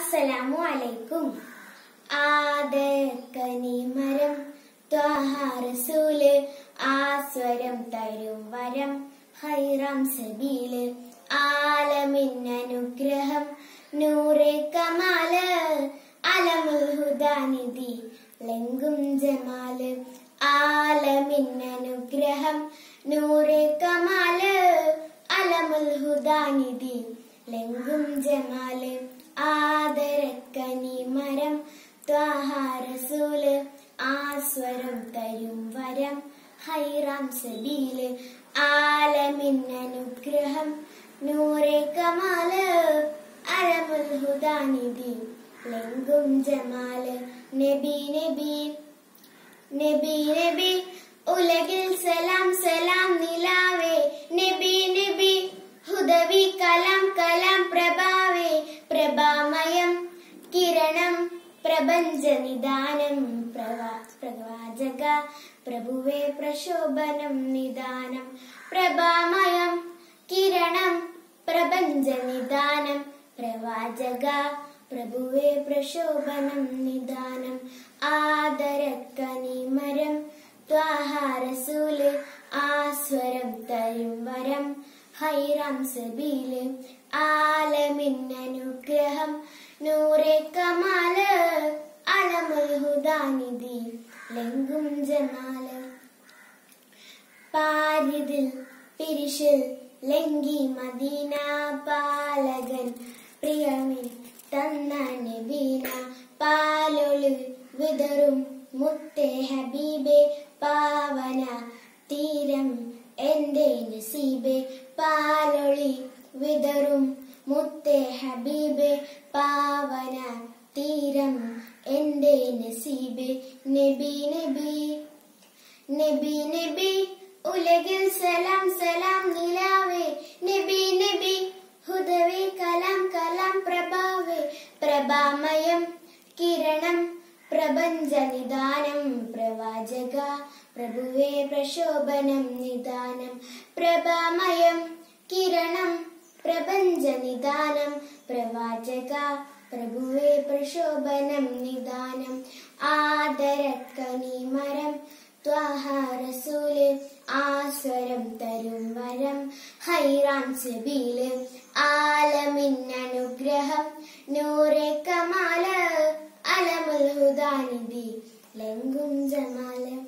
അസ്സലാമു അലൈക്കും ആദക്കനിമരം ത്വാഹാറസൂല് ആസ്വരം തരും വരം ഹൈറാം സബീല് ആലമിൻ അനുഗ്രഹം നൂറെ കമാല് അലമുൽ ഹുദാനിധി ലെങ്കും ജമാല് ആലമിൻ അനുഗ്രഹം നൂറെ കമാല് അലമുൽ ഹുദാനിധി ലെങ്കും ജമാല് ആദരക്കനി മരം ത്വാഹാരസൂല് ആസ്വരം തരും വരം ഹൈറാം സബീല് ആലമിൻ അനുഗ്രഹം നൂറെ കമാല് അലമുൽ ഹുദാനിധി ലെങ്കും ജമാല് നബി നബി നബി നബി ഉലകിൽ സലാം സലാം നിലാവേ നബി നബി ഹുദവി കലാം കലാം പ്രഭാവേ പ്രഭാമയം കിരണം പ്രപഞ്ച നിദാനം പ്രവാ- പ്രവാചക പ്രഭുവേ പ്രശോഭനം നിദാനം പ്രഭാമയം കിരണം പ്രപഞ്ച നിദാനം പ്രവാചക പ്രഭുവേ പ്രശോഭനം നിദാനം ആദരക്കനിമരം ത്വാഹാരസൂല് ആസ്വരം തരും വരം ഹൈറാം സബീല് ആലമിൻ അനുഗ്രഹം നൂറെ കമാല് അലമുൽ ഹുദാനിധി ലെങ്കും ജമാല് പാരിതിൽ പിരിശിൽ ലങ്കി മദീന പാലകൻ പ്രിയമിൽ തന്ന നബീന പാലൊളി വിതറും മുത്തേ ഹബീബെ പാവന തീരം എന്റെ നസീബെ പാലൊളി വിതറും മുത്തേ ഹബീബെ പാവന തീരം എന്റെ നസീബെ നബി നബി നബി നബി ഉലകിൽ സലാം സലാം നിലാവേ നബി നബി ഹുദവേ കലാം കലാം പ്രഭാവേ പ്രഭാമയം കിരണം പ്രപഞ്ച നിദാനം പ്രവാചക പ്രഭുവേ പ്രശോഭനം നിദാനം പ്രഭാമയം കിരണം പ്രപഞ്ച നിദാനം പ്രവാചക പ്രഭുവേ പ്രശോഭനം നിദാനം ആദരക്കനി മരം ത്വാഹാരസൂല് ആസ്വരം തരും വരം ഹൈറാം സബീല് ആലമിൻ അനുഗ്രഹം നൂറെ കമാല് അലമുൽ ഹുദാനിധി ലെങ്കും ജമാല്